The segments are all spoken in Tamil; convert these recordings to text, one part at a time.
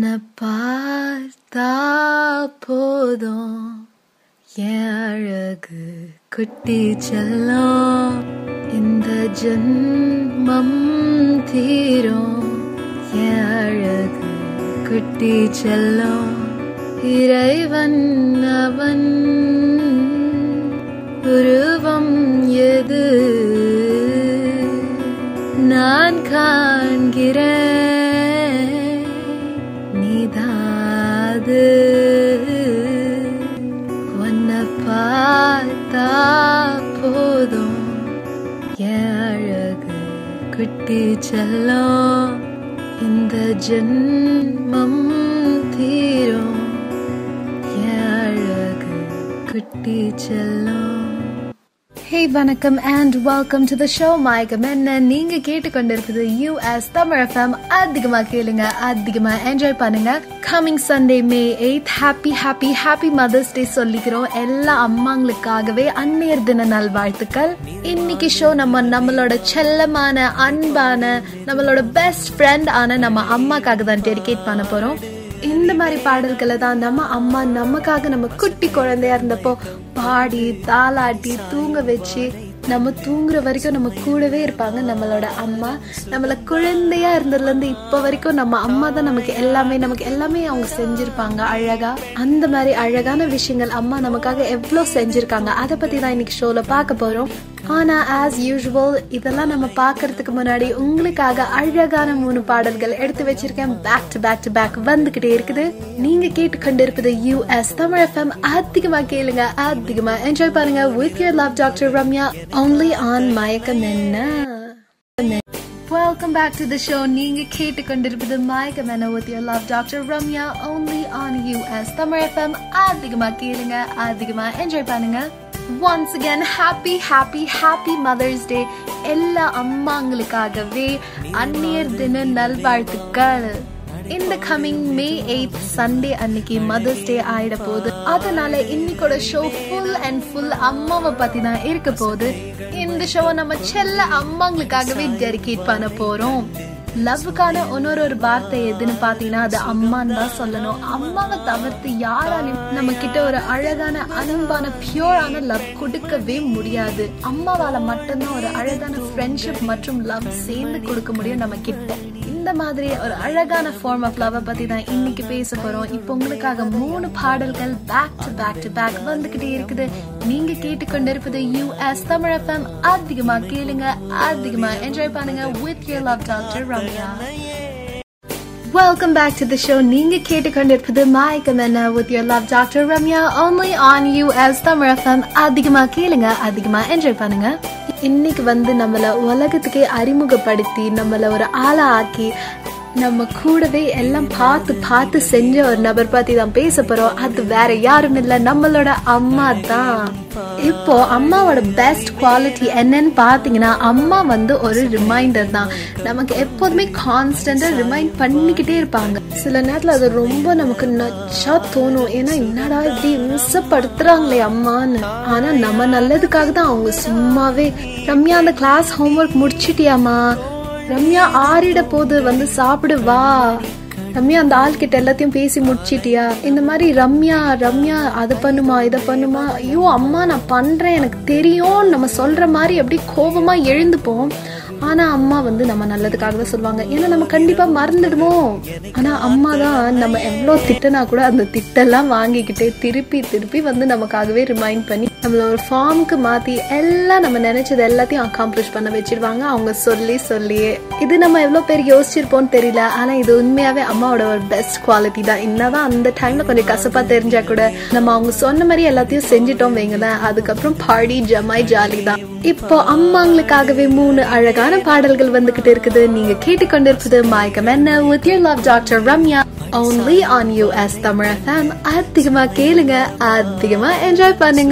உன்னை பார்த்தா போதும் என் அழகு குட்டி செல்லம் இந்த ஜென்மம் தீரும் என் அழகு குட்டி செல்லம் இறைவன் அவன் உருவம் எது நான் காண்கிறேன் நீதாது உன்னை பார்த்தா போதும் என் அழகு குட்டி செல்லம் இந்த ஜென்மம் தீரும் என் அழகு குட்டி செல்லம் ஹே வணக்கம் and welcome to the show Mayakkam Enna நீங்க கேட்டுக்கொண்டிருப்பது யூஎஸ் தமிழ் எஃப்எம் அதிகமா கேளுங்க அதிகமா என்ஜாய் பண்ணுங்க coming Sunday May eight happy happy happy mother's day சொல்லிக்கிறோம் எல்லா அம்மாங்களுக்காகவே அந்நியர் தின நல்வாழ்த்துக்கள் இன்னைக்கு ஷோ நம்ம நம்மளோட செல்லமான அன்பான நம்மளோட பெஸ்ட் ஃப்ரெண்ட் ஆன நம்ம அம்மாக்காக தான் டெடிகேட் பண்ண போறோம் இந்த மாதிரி பாடல்களை தான் நம்ம அம்மா நமக்காக நம்ம குட்டி குழந்தையா இருந்தப்போ பாடி தாளாட்டி தூங்க வச்சு நம்ம தூங்குற வரைக்கும் நம்ம கூடவே இருப்பாங்க நம்மளோட அம்மா நம்மள குழந்தையா இருந்ததுல இருந்து இப்ப வரைக்கும் நம்ம அம்மா தான் நமக்கு எல்லாமே நமக்கு எல்லாமே அவங்க செஞ்சிருப்பாங்க அழகா அந்த மாதிரி அழகான விஷயங்கள் அம்மா நமக்காக எவ்வளவு செஞ்சிருக்காங்க அதை பத்தி தான் இன்னைக்கு ஷோல பார்க்க போறோம் ஆனா ஆஸ் யூஷுவல் இதெல்லாம் நம்ம பாக்குறதுக்கு முன்னாடி உங்களுக்காக அழகான மூணு பாடல்கள் எடுத்து வச்சிருக்கேன் back to back to back வந்துகிட்டே இருக்குது நீங்க கேட்டுக்கொண்டிருப்பது யூஎஸ் தமிழ் எஃப்எம் அதிகமா கேளுங்க அதிகமா என்ஜாய் பண்ணுங்க with your love doctor Ramya only on மயக்கம் என்ன Welcome back to the show. நீங்க கேட்டுக்கொண்டிருப்பது மயக்கம் என்ன with your love doctor Ramya only on US Tamil FM அதிகமா கேளுங்க அதிகமா என்ஜாய் பண்ணுங்க once again happy happy happy mother's day எல்லா அம்மாங்களுக்காகவே அந்நியர் தின நல்வாழ்த்துக்கள் இந்த கமிங் மே எயிட் சண்டே அன்னைக்கு மதர்ஸ் டே ஆயிட போகுது அதனால இன்னைக்கோட ஷோ ஃபுல் அண்ட் ஃபுல் அம்மாவை பத்தி தான் இருக்க போகுது இந்த ஷோவை நம்ம செல்ல அம்மாங்களுக்காகவே டெடிகேட் பண்ண போறோம் லவ்வுக்கான இன்னொரு ஒரு வார்த்தை எதுன்னு பாத்தீங்கன்னா அது அம்மான்னு தான் சொல்லணும் அம்மாவை தவிர்த்து யாராலையும் நம்ம கிட்ட ஒரு அழகான அன்பான பியூரான லவ் கொடுக்கவே முடியாது அம்மாவால மட்டும்தான் ஒரு அழகான ஃப்ரெண்ட்ஷிப் மற்றும் லவ் சேர்ந்து கொடுக்க முடியும் நம்ம கிட்ட இந்த மாதிரி ஒரு அழகான ஃபார்ம் ஆஃப் லவ் பத்தி தான் இன்னைக்கு பேச போறோம் இப்போ உங்களுக்காக மூணு பாடல்கள் back to back to back வந்துகிட்டே இருக்குது நீங்க கேட்டுக்கொண்டிருப்பது யூஎஸ் தமிழ் எஃப்எம் அதிகமா கேளுங்க அதிகமா என்ஜாய் பண்ணுங்க with your love doctor Ramya welcome back to the show நீங்க கேட்டுக்கொண்டிருப்பது Mayakkam Enna with your love doctor Ramya only on US Tamil FM அதிகமா கேளுங்க அதிகமா என்ஜாய் பண்ணுங்க இன்னைக்கு வந்து நம்மள உலகத்துக்கே அறிமுகப்படுத்தி நம்மள ஒரு ஆளா ஆக்கி நம்ம கூடவே எல்லாம் பார்த்து பார்த்து செஞ்ச ஒரு நபர் பத்தி தான் பேச போறோம் அது வேற யாரும் இல்ல நம்மளோட அம்மா தான் இப்போ அம்மாவோட பெஸ்ட் குவாலிட்டி என்னன்னு பாத்தீங்கன்னா அம்மா வந்து ஒரு ரிமைண்டர் தான் நமக்கு எப்போதுமே கான்ஸ்டன்டா ரிமைண்ட் பண்ணிக்கிட்டே இருப்பாங்க சில நேரத்துல அது ரொம்ப நமக்கு நச்சா தோணும் ஏன்னா என்னடா இப்படி மிஸ்ஸப்படுத்துறாங்களே அம்மான்னு ஆனா நம்ம நல்லதுக்காக தான் அவங்க சும்மாவே ரம்யா அந்த கிளாஸ் ஹோம்ஒர்க் முடிச்சிட்டியாமா ரம்யா ஆறிட போது வந்து சாப்பிடு வா ரம்யா அந்த ஆள் கிட்ட எல்லாத்தையும் பேசி முடிச்சிட்டியா இந்த மாதிரி ரம்யா ரம்யா அதை பண்ணுமா இதை பண்ணுமா ஐயோ அம்மா நான் பண்றேன் எனக்கு தெரியும் நம்ம சொல்ற மாதிரி அப்படியே கோபமா எழுந்துப்போம் ஆனா அம்மா வந்து நம்ம நல்லதுக்காக தான் சொல்லுவாங்க ஏன்னா நம்ம கண்டிப்பா மறந்துடுவோம் ஆனா அம்மா தான் நம்ம எவ்வளவு திட்டனா கூட அந்த திட்டெல்லாம் வாங்கிக்கிட்டு திருப்பி திருப்பி வந்து நமக்காகவே ரிமைண்ட் பண்ணி நம்மள ஒரு ஃபார்முக்கு மாத்தி எல்லாம் நம்ம நினைச்சது எல்லாத்தையும் அக்காம்ப்ளிஷ் பண்ண வச்சிருவாங்க அவங்க சொல்லி சொல்லியே இது நம்ம எவ்வளவு பேர் யோசிச்சிருப்போம்னு தெரியல ஆனா இது உண்மையாவே அம்மாவோட ஒரு பெஸ்ட் குவாலிட்டி தான் என்னதான் அந்த டைம்ல கொஞ்சம் கசப்பா தெரிஞ்சா கூட நம்ம அவங்க சொன்ன மாதிரி எல்லாத்தையும் செஞ்சிட்டோம் வைங்களேன் அதுக்கப்புறம் பாடி ஜமாய் ஜாலி தான் இப்போ அம்மாங்களுக்காகவே மூணு அழகான பாடல்கள் வந்துகிட்டு இருக்குது நீங்க கேட்டுக்கொண்டிருப்பது மாய்க்கம் என்ன with your love doctor Ramya only on US Tamil FM அதிகமா கேளுங்க அதிகமா என்ஜாய் பண்ணுங்க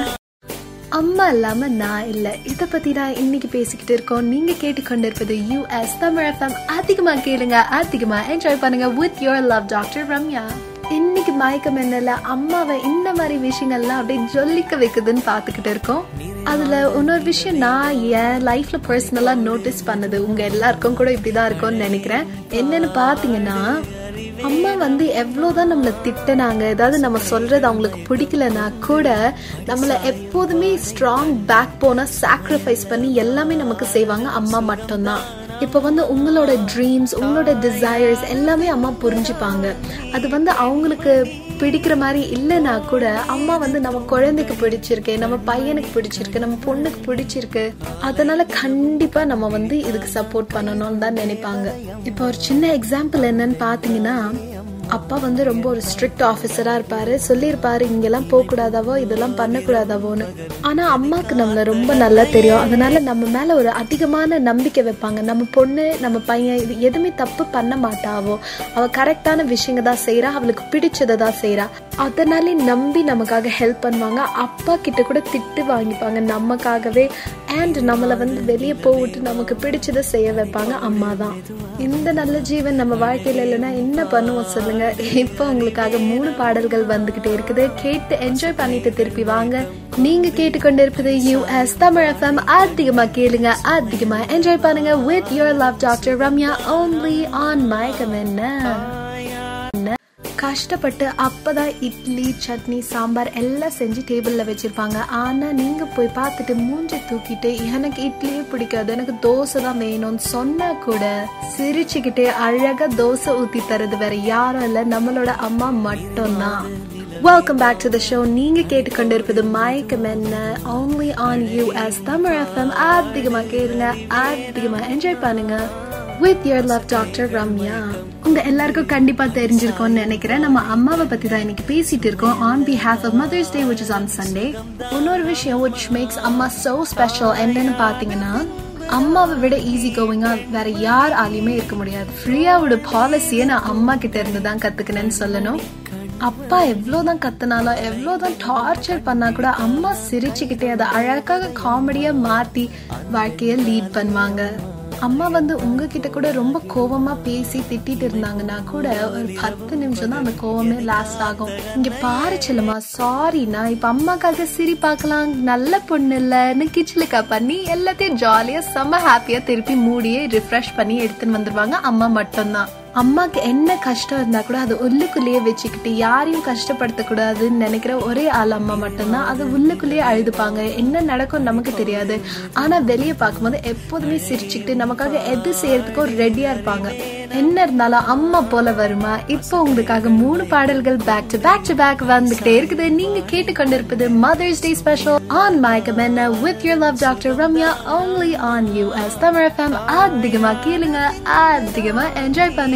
அம்மா இல்லாம நான் இல்ல இத பத்தி தான் இன்னைக்கு பேசிக்கிட்டு இருக்கோம் நீங்க கேட்டுக்கொண்டிருப்பது யூஎஸ் தமிழ் எஃப்எம் அதிகமா கேளுங்க அதிகமா என்ஜாய் பண்ணுங்க with your love doctor Ramya இன்னைக்கு மயக்கம் என்னல அம்மாவை இந்த மாதிரி விஷயங்கள்லாம் அப்படியே ஜொல்லிக்க வைக்குதுன்னு பாத்துக்கிட்டு இருக்கோம் அதுல இன்னொரு விஷயம் நான் என் லைஃப்ல பர்சனலா நோட்டீஸ் பண்ணது உங்க எல்லாருக்கும் கூட இப்படிதான் இருக்கும்னு நினைக்கிறேன் என்னன்னு பாத்தீங்கன்னா அம்மா வந்து எவ்வளோதான் நம்மளை திட்டினாங்க ஏதாவது நம்ம சொல்றது அவங்களுக்கு பிடிக்கலனா கூட நம்மளை எப்போதுமே ஸ்ட்ராங் பேக் போனா சாக்ரிஃபைஸ் பண்ணி எல்லாமே நமக்கு செய்வாங்க அம்மா மட்டும்தான் இப்போ வந்து உங்களோட ட்ரீம்ஸ் உங்களோட டிசையர்ஸ் எல்லாமே அம்மா புரிஞ்சுப்பாங்க அது வந்து அவங்களுக்கு பிடிக்கிற மாதிரி இல்லைன்னா கூட அம்மா வந்து நம்ம குழந்தைக்கு பிடிச்சிருக்கு நம்ம பையனுக்கு பிடிச்சிருக்கு நம்ம பொண்ணுக்கு பிடிச்சிருக்கு அதனால கண்டிப்பா நம்ம வந்து இதுக்கு சப்போர்ட் பண்ணணும்னு தான் நினைப்பாங்க இப்போ ஒரு சின்ன எக்ஸாம்பிள் என்னன்னு பாத்தீங்கன்னா அப்பா வந்து ரொம்ப ஒரு ஸ்ட்ரிக்ட் ஆஃபீஸரா இருப்பாரு சொல்லியிருப்பாரு இங்கெல்லாம் போக கூடாதாவோ இதெல்லாம் பண்ணக்கூடாதாவோன்னு ஆனா அம்மாக்கு நம்மள ரொம்ப நல்லா தெரியும் அதனால நம்ம மேல ஒரு அதிகமான நம்பிக்கை வைப்பாங்க நம்ம பொண்ணு நம்ம பையன் இது எதுவுமே தப்பு பண்ண மாட்டாவோ அவ கரெக்டான விஷயங்க தான் செய்யறா அவளுக்கு பிடிச்சதை தான் செய்யறா அதனாலே நம்பி நமக்காக ஹெல்ப் பண்ணுவாங்க அப்பா கிட்ட கூட திட்டு வாங்கிப்பாங்க நமக்காகவே அண்ட் நம்மளை வந்து வெளியே போவிட்டு நமக்கு பிடிச்சதை செய்ய வைப்பாங்க அம்மா தான் இந்த நல்ல ஜீவன் நம்ம வாழ்க்கையில இல்லைன்னா என்ன பண்ணுவோம் சொல்லுங்க இப்போ உங்களுக்காக மூணு பாடல்கள் வந்துகிட்டே இருக்குது கேட்டு என்ஜாய் பண்ணிட்டு திருப்பி வாங்க நீங்க கேட்டுக்கொண்டிருப்பது யூஎஸ் தமிழ் எஃப்எம் அதிகமா கேளுங்க அதிகமா என்ஜாய் பண்ணுங்க with your love doctor Ramya only on Mayakkam Enna கஷ்டப்பட்டு அப்பதான் இட்லி சட்னி சாம்பார் எல்லாம் செஞ்சு டேபிள்ல வச்சிருப்பாங்க ஆனா நீங்க போய் பார்த்துட்டு மூஞ்சி தூக்கிட்டு எனக்கு இட்லியே பிடிக்காது எனக்கு தோசை தான் வேணும்னு சொன்னா கூட சிரிச்சுக்கிட்டே அழகா தோசை ஊத்தி தரது வேற யாரும் இல்ல நம்மளோட அம்மா மட்டும்தான் welcome back to the show நீங்க கேட்டுக்கொண்டிருப்பது Mayakkam Enna only on US Tamil FM அதிகமா கேளுங்க அதிகமா என்ஜாய் பண்ணுங்க with your love doctor Ramya உங்க எல்லாருக்கும் கண்டிப்பா தெரிஞ்சிருக்கும்னு நினைக்கிறேன் நம்ம அம்மாவை பத்தி தான் இன்னைக்கு பேசிட்டு இருக்கோம் on behalf of mother's day which is on Sunday இன்னொரு விஷயம் விச் மேக்ஸ் அம்மா சோ ஸ்பெஷல் என்னன்னு பாத்தீங்கன்னா அம்மாவை விட ஈஸி கோவிங்கா வேற யார் ஆலையுமே இருக்க முடியாது ஃப்ரீயாவோட பாலிசியை நான் அம்மா கிட்ட இருந்து தான் கத்துக்கினேன்னு சொல்லணும் அப்பா எவ்வளவுதான் கத்துனாலும் எவ்வளவுதான் டார்ச்சர் பண்ணா கூட அம்மா சிரிச்சுக்கிட்டே அதை அழகாக காமெடியா மாத்தி வாழ்க்கைய லீட் பண்ணுவாங்க அம்மா வந்து உங்ககிட்ட கூட ரொம்ப கோவமா பேசி திட்டிட்டு இருந்தாங்கன்னா கூட ஒரு பத்து நிமிஷம் தான் அந்த கோவமே லாஸ்ட் ஆகும் இங்க பாரு செல்லம்மா சாரி நான் இப்ப அம்மாக்காக சிரி பார்க்கலாம் நல்ல பொண்ணு இல்லன்னு கிச்சிலுக்கா பண்ணி எல்லாத்தையும் ஜாலியா செம்ம ஹாப்பியா திருப்பி மூடியே ரிஃப்ரெஷ் பண்ணி எடுத்துன்னு வந்துருவாங்க அம்மா மட்டும்தான் அம்மாக்கு என்ன கஷ்டம் இருந்தா கூட அதை உள்ளுக்குள்ளேயே வச்சுக்கிட்டு யாரையும் கஷ்டப்படுத்த கூடாதுன்னு நினைக்கிற ஒரே ஆள் அம்மா மட்டும்தான் அது உள்ளுக்குள்ளேயே அழுதுப்பாங்க என்ன நடக்கும் நமக்கு தெரியாது ஆனா வெளியே பார்க்கும்போது எப்போதுமே சிரிச்சுக்கிட்டு நமக்காக எது செய்யறதுக்கும் ரெடியா இருப்பாங்க என்ன இருந்தாலும் அம்மா போல வருமா இப்போ உங்களுக்காக மூணு பாடல்கள் back to back to back வந்துகிட்டே இருக்குது நீங்க கேட்டுக்கொண்டிருப்பது mother's day special on Mayakkam Enna with your love doctor Ramya only on US Tamil FM அதிகமா கேளுங்க அதிகமா என்ஜாய் பண்ணுங்க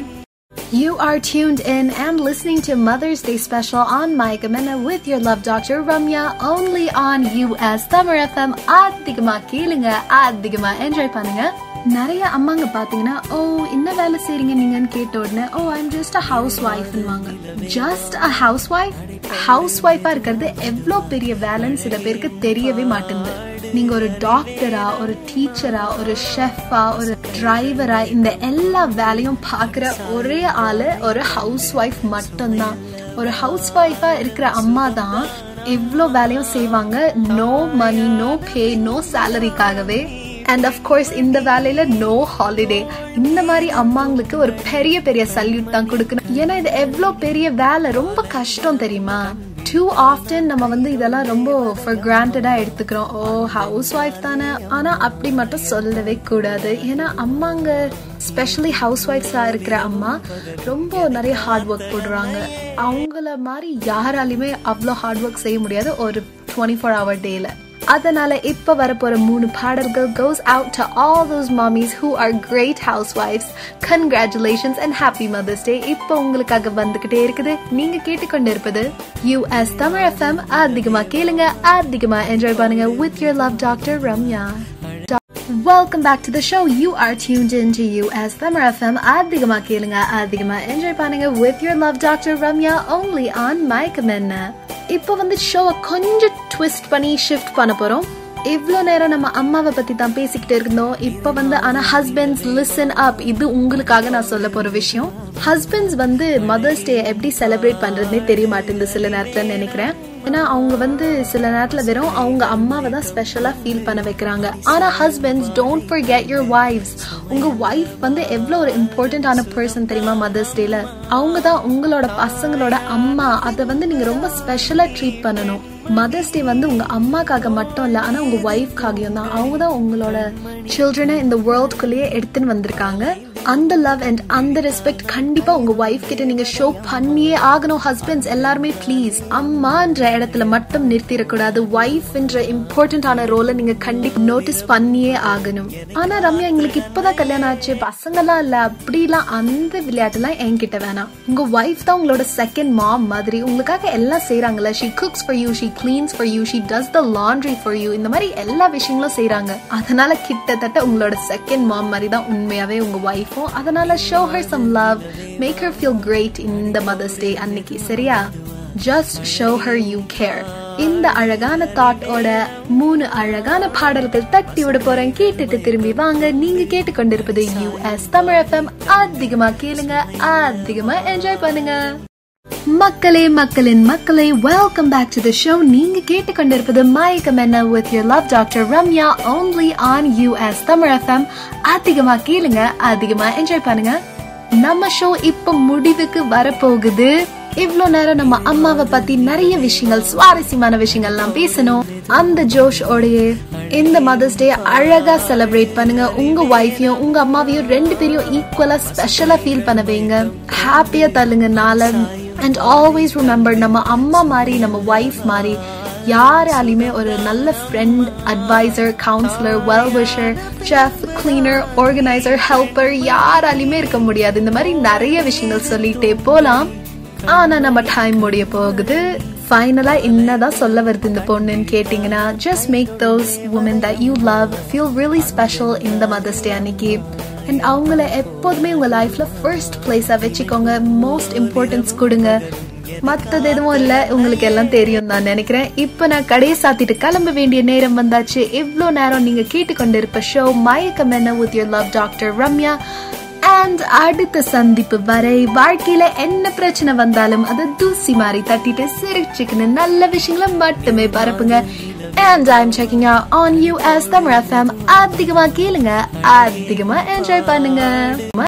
You are tuned in and listening to Mother's Day special on Mike Amena with your love doctor Ramya only on US Tamar FM அதிகமா கேளுங்க அதிகமா என்ஜாய் பண்ணுங்க நிறைய அம்மாங்க பாத்தீங்கன்னா ஓ என்ன வேலை செய்றீங்க நீங்கன்னு கேட்ட உடனே oh I'm just a house ஒய்ஃப்னுவாங்க just a housewife house ஒய்ஃபா இருக்கிறது எவ்வளோ பெரிய வேலைன்னு சில பேருக்கு தெரியவே மாட்டேங்குது நீங்க ஒரு டாக்டரா ஒரு டீச்சரா ஒரு ஷெஃபா ஒரு டிரைவரா இந்த எல்லா வேலையும் பாக்குற ஒரே ஆளு ஒரு ஹவுஸ் ஒய்ஃப் மட்டும்தான் ஒரு ஹவுஸ் ஒய்ஃபா இருக்கிற அம்மா தான் எவ்வளோ வேலையும் செய்வாங்க no money no pay no சேலரிக்காகவே அண்ட் of course இந்த வேலையில நோ ஹாலிடே இந்த மாதிரி அம்மாங்களுக்கு ஒரு பெரிய பெரிய சல்யூட் தான் கொடுக்கணும் ஏன்னா இது எவ்வளோ பெரிய வேலை ரொம்ப கஷ்டம் தெரியுமா டூ ஆஃப்டன் நம்ம வந்து இதெல்லாம் ரொம்ப ஃபார் கிராண்டடா எடுத்துக்கிறோம் ஓ ஹவுஸ் ஒய்ஃப் தானே ஆனா அப்படி மட்டும் சொல்லவே கூடாது ஏன்னா அம்மாங்க ஸ்பெஷலி ஹவுஸ் ஒய்ஃப்ஸா இருக்கிற அம்மா ரொம்ப நிறைய ஹார்ட் ஒர்க் போடுறாங்க அவங்கள மாதிரி யாராலையுமே அவ்வளோ ஹார்ட் ஒர்க் செய்ய முடியாது ஒரு டுவெண்ட்டி ஃபோர் ஹவர் டேல அதனால இப்ப வரப்போற மூணு பாடல்கள் goes out to all those mommies who are great housewives congratulations and happy mother's day இப்போ உங்களுக்காக வந்துகிட்டே இருக்குது நீங்க கேட்டுக்கொண்டிருப்பது யூஎஸ் தமிழ் எஃப்எம் அதிகமா கேளுங்க அதிகமா என்ஜாய் பண்ணுங்க with your love doctor Ramya Welcome back to the show. You are tuned in to US Tamar FM. அதிகமா கேளுங்க அதிகமா என்ஜாய் பண்ணுங்க with your love doctor Ramya only on Mike Menna. இப்போ வந்து ஷோவை கொஞ்சம் ட்விஸ்ட் பண்ணி ஷிஃப்ட் பண்ண போறோம் இவ்வளோ நேரம் நம்ம அம்மாவை பத்தி தான் பேசிக்கிட்டு இருந்தோம் இப்போ வந்து ஆனா ஹஸ்பண்ட்ஸ் லிசன் அப் இது உங்களுக்காக நான் சொல்ல போற விஷயம் ஹஸ்பண்ட்ஸ் வந்து மதர்ஸ் டே எப்படி செலிப்ரேட் பண்றதுனே தெரிய மாட்டேங்குது சில நேரத்துல நினைக்கிறேன் ஏன்னா அவங்க வந்து சில நேரத்துல வெறும் அவங்க அம்மாவை தான் ஸ்பெஷலா ஃபீல் பண்ண வைக்கிறாங்க ஆனா husbands don't forget your wives உங்க ஒய்ஃப் வந்து எவ்வளவு ஒரு இம்பார்ட்டன்டான பர்சன் தெரியுமா மதர்ஸ் டேல அவங்க தான் உங்களோட பசங்களோட அம்மா அதை வந்து நீங்க ரொம்ப ஸ்பெஷலா ட்ரீட் பண்ணணும் மதர்ஸ் டே வந்து உங்க அம்மாக்காக மட்டும் இல்ல ஆனா உங்க ஒய்ஃப்காகவும் தான் அவங்க தான் உங்களோட சில்ட்ரனை இந்த வேர்ல்ட்குள்ளேயே எடுத்துன்னு வந்திருக்காங்க அந்த லவ் அண்ட் அந்த ரெஸ்பெக்ட் கண்டிப்பா உங்க ஒய்ஃப் கிட்ட நீங்க ஷோ பண்ணியே ஆகணும் ஹஸ்பண்ட்ஸ் எல்லாருமே ப்ளீஸ் அம்மான்ற இடத்துல மட்டும் நிறுத்திடக்கூடாது ஒய்ஃப்ன்ற இம்பார்ட்டன்டான ரோலை நீங்க கண்டிப்பா நோட்டீஸ் பண்ணியே ஆகணும் ஆனா ரம்யா எங்களுக்கு இப்பதான் கல்யாணம் ஆச்சு பசங்கெல்லாம் இல்ல அப்படிலாம் அந்த விளையாட்டுலாம் என்கிட்ட வேணாம் உங்க ஒய்ஃப் தான் உங்களோட செகண்ட் மாம் மாதிரி உங்களுக்காக எல்லாம் செய்யறாங்கல்ல she cooks for you she cleans for you she does the laundry for you இந்த மாதிரி எல்லா விஷயங்களும் செய்யறாங்க அதனால கிட்டத்தட்ட உங்களோட செகண்ட் மாம் மாதிரி தான் உண்மையாவே உங்க ஒய்ஃபும் அதனால show her some love make her feel great இந்த மதர்ஸ் டே அன்னைக்கு சரியா just show her you care இந்த அழகான தாட்டோட மூணு அழகான பாடல்கள் தட்டி விட போறேன் கேட்டுட்டு திரும்பி வாங்க நீங்க கேட்டுக்கொண்டிருப்பது யூஎஸ் தமிழ் எஃப்எம் அதிகமா கேளுங்க அதிகமா என்ஜாய் பண்ணுங்க மக்களே மக்களின் மக்களே welcome back to the show நீங்க கேட்டுக்கொண்டிருப்பது Mayakkam Enna with your love doctor Ramya only on US Tamil FM அதிகமா கேளுங்க அதிகமா என்ஜாய் பண்ணுங்க நம்ம ஷோ இப்ப முடிவுக்கு வரப்போகுது இவ்ளோ நேரம் நம்ம அம்மாவை பத்தி நிறைய விஷயங்கள் சுவாரஸ்யமான விஷயங்கள்லாம் பேசணும் அந்த ஜோஷ் ஓடையே இந்த மதர்ஸ் டே அழகா செலிப்ரேட் பண்ணுங்க உங்க ஒய்ஃபையும் உங்க அம்மாவையும் ரெண்டு பேரையும் ஈக்குவலா ஸ்பெஷலா ஃபீல் பண்ண வைங்க ஹாப்பியா தள்ளுங்க நாள அண்ட் ஆல்வேஸ் ரிமெம்பர் நம்ம அம்மா மாதிரி நம்ம ஒய்ஃப் மாதிரி யாராலையுமே ஒரு நல்ல friend adviser counsellor well wisher chef cleaner organiser helper யாராலையுமே இருக்க முடியாது இந்த மாதிரி நிறைய விஷயங்கள் சொல்லிட்டே போலாம் ஆனா நம்ம டைம் முடிய போகுது ஃபைனலா என்னதான் சொல்ல வருது இந்த பொண்ணுன்னு கேட்டீங்கன்னா just make those women that you love feel really special இந்த மதர்ஸ் டே அன்னைக்கு அண்ட் அவங்கள எப்போதுமே உங்க லைஃப்ல ஃபர்ஸ்ட் பிளேஸா வச்சுக்கோங்க மோஸ்ட் இம்பார்ட்டன்ஸ் கொடுங்க மத்தது எதுவும் இல்ல உங்களுக்கு எல்லாம் தெரியும் தான் நினைக்கிறேன் இப்ப நான் கடையை சாத்திட்டு கிளம்ப வேண்டிய நேரம் வந்தாச்சு இவ்ளோ நேரம் நீங்க கேட்டுக்கொண்டிருப்ப show Mayakkam Enna with your love doctor Ramya and அடுத்த சந்திப்பு வரை வாழ்க்கையில என்ன பிரச்சனை வந்தாலும் அதை தூசி மாதிரி தட்டிட்டு சிரிச்சுக்கின்னு நல்ல விஷயங்களை மட்டுமே பரப்புங்க And I'm checking out on US Tamar FM. அதிகமா கேளுங்க அதிகமா என்ஜாய் பண்ணுங்க